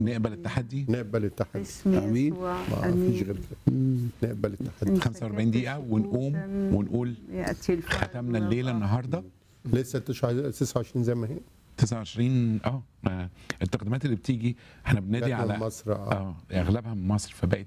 نقبل التحدي نقبل التحدي باسم آمين. يسوع ما فيش امين غير كده نقبل التحدي 45 دقيقة ونقوم ونقول ياتي الفرج ختمنا الليلة والراحة. النهاردة لسه 29 زي ما هي 29 اه آه، التقديمات اللي بتيجي احنا بنادي جاتنا على من مصر اه اه اغلبها من مصر فبقت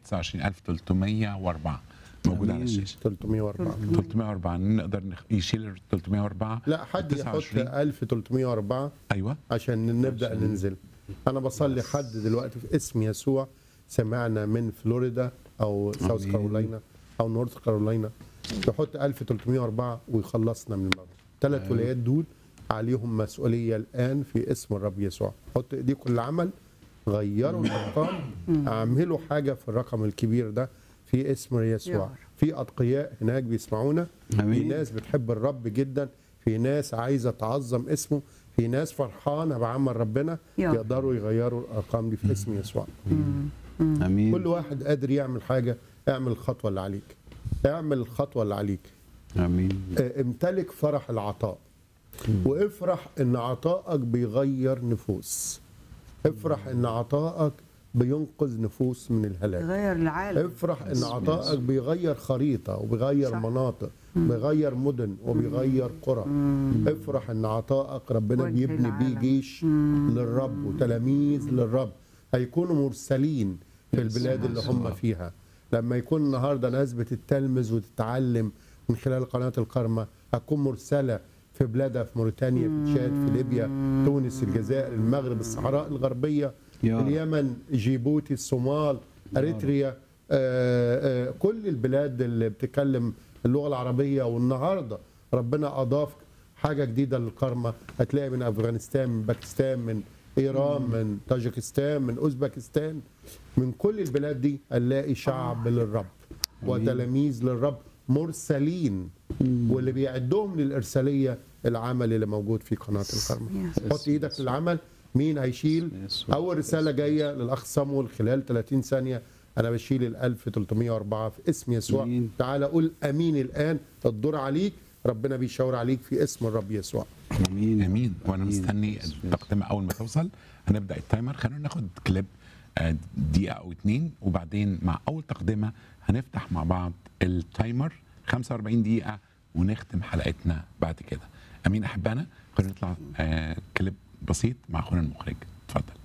29304 موجودة على أمين. الشاشة 304 304 نقدر نخ- يشيل ال 304 لا حد يحط 29. 1304 ايوه عشان نبدا ننزل انا بصلي حد دلوقتي في اسم يسوع سمعنا من فلوريدا او ساوث آمين. كارولاينا او نورث كارولاينا يحط 1304 ويخلصنا من الموت ثلاث ولايات دول عليهم مسؤوليه الان في اسم الرب يسوع حط ايديكم العمل غيروا الارقام اعملوا حاجه في الرقم الكبير ده في اسم يا يسوع رب. في اتقياء هناك بيسمعونا في امين ناس بتحب الرب جدا في ناس عايزه تعظم اسمه في ناس فرحانه بعمل ربنا يا رب. يقدروا يغيروا الارقام دي في اسم يسوع امين كل واحد قادر يعمل حاجه اعمل الخطوه اللي عليك اعمل الخطوه اللي عليك امين اه، امتلك فرح العطاء وافرح ان عطائك بيغير نفوس افرح ان عطائك بينقذ نفوس من الهلاك يغير العالم افرح ان عطائك بيغير خريطه وبيغير صح. مناطق بيغير مدن وبيغير قرى افرح ان عطائك ربنا وجه بيبني بيه العالم. جيش للرب وتلاميذ للرب هيكونوا مرسلين في البلاد اللي هم فيها لما يكون النهارده ناس بتتلمذ وتتعلم من خلال قناه الكرمه هتكون مرسله في بلادها في موريتانيا في تشاد في ليبيا تونس الجزائر المغرب الصحراء الغربيه يا رب. اليمن جيبوتي الصومال اريتريا آه، آه، كل البلاد اللي بتتكلم اللغه العربيه والنهارده ربنا اضاف حاجه جديده للكرمه هتلاقي من افغانستان من باكستان من ايران من طاجكستان من اوزبكستان من كل البلاد دي هنلاقي شعب للرب وتلاميذ للرب مرسلين واللي بيعدهم للارساليه العمل اللي موجود في قناه الكرمه يس. حط ايدك للعمل مين هيشيل يسوع. اول رساله جايه للاخ صامويل خلال 30 ثانيه انا بشيل ال 1304 في اسم يسوع أمين. تعالى قول امين الان الدور عليك ربنا بيشاور عليك في اسم الرب يسوع امين امين وانا آمين. مستني التقدمه اول ما توصل هنبدا التايمر خلينا ناخد كليب آه، دقيقه او اتنين وبعدين مع اول تقدمه هنفتح مع بعض التايمر 45 دقيقه ونختم حلقتنا بعد كده امين احبانا خلينا نطلع آه، كليب بسيط مع اخونا المخرج اتفضل